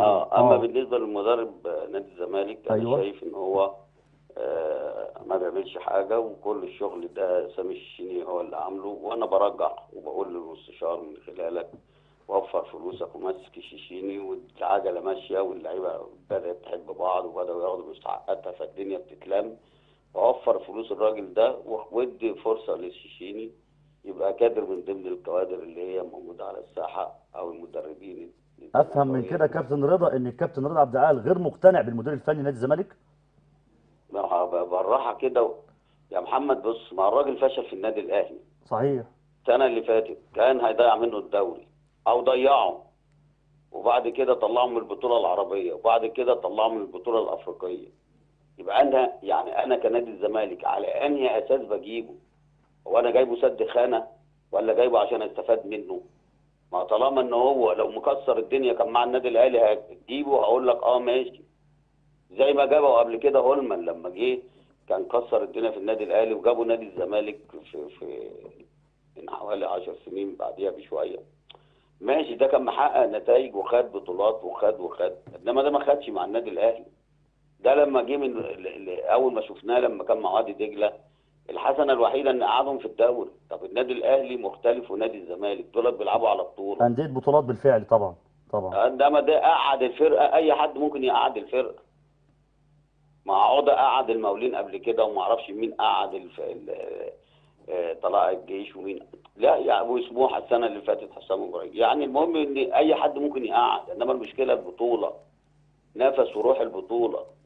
اه اما آه. بالنسبه للمدرب آه، نادي الزمالك انا أيوة. شايف ان هو آه ما بيعملش حاجه وكل الشغل ده سامي الشيني هو اللي عامله وانا برجع وبقول للمستشار من خلالك وفر فلوسك ومسك الشيشيني والعجله ماشيه واللعيبه بدات تحب بعض وبداوا ياخدوا مستحقاتها فالدنيا بتتلم وفر فلوس الراجل ده وادي فرصه للشيشيني يبقى كادر من ضمن الكوادر اللي هي موجوده على الساحه او المدربين افهم من كده كابتن رضا ان الكابتن رضا عبد العال غير مقتنع بالمدير الفني نادي الزمالك ما هو بالراحه كده و- يا محمد بص ما الراجل فشل في النادي الاهلي صحيح السنه اللي فاتت كان هيضيع منه الدوري او ضيعه وبعد كده طلعه من البطوله العربيه وبعد كده طلعه من البطوله الافريقيه يبقى انا يعني انا كنادي الزمالك على انهي اساس بجيبه هو انا جايبه سد خانه ولا جايبه عشان استفاد منه ما طالما ان هو لو مكسر الدنيا كان مع النادي الاهلي هتجيبه هقول لك اه ماشي زي ما جابوا قبل كده هولمان لما جه كان كسر الدنيا في النادي الاهلي وجابوا نادي الزمالك في في من حوالي 10 سنين بعديها بشويه ماشي ده كان محقق نتائج وخد بطولات وخد وخد انما ده ما خدش مع النادي الاهلي ده لما جه من ل- ل- اول ما شفناه لما كان مع وادي دجله الحسنه الوحيده ان قعدهم في الدوري طب النادي الاهلي مختلف ونادي الزمالك دول بيلعبوا على بطوله انديه بطولات بالفعل طبعا طبعا انما ده قعد الفرقه اي حد ممكن يقعد الفرقه مع عوضة قعد المقاولين قبل كده وما اعرفش مين قعد الف... ال- آه، طلائع الجيش ومين لا يعني وسموحه السنه اللي فاتت حسام ابراهيم يعني المهم ان اي حد ممكن يقعد انما المشكله البطوله نفس وروح البطوله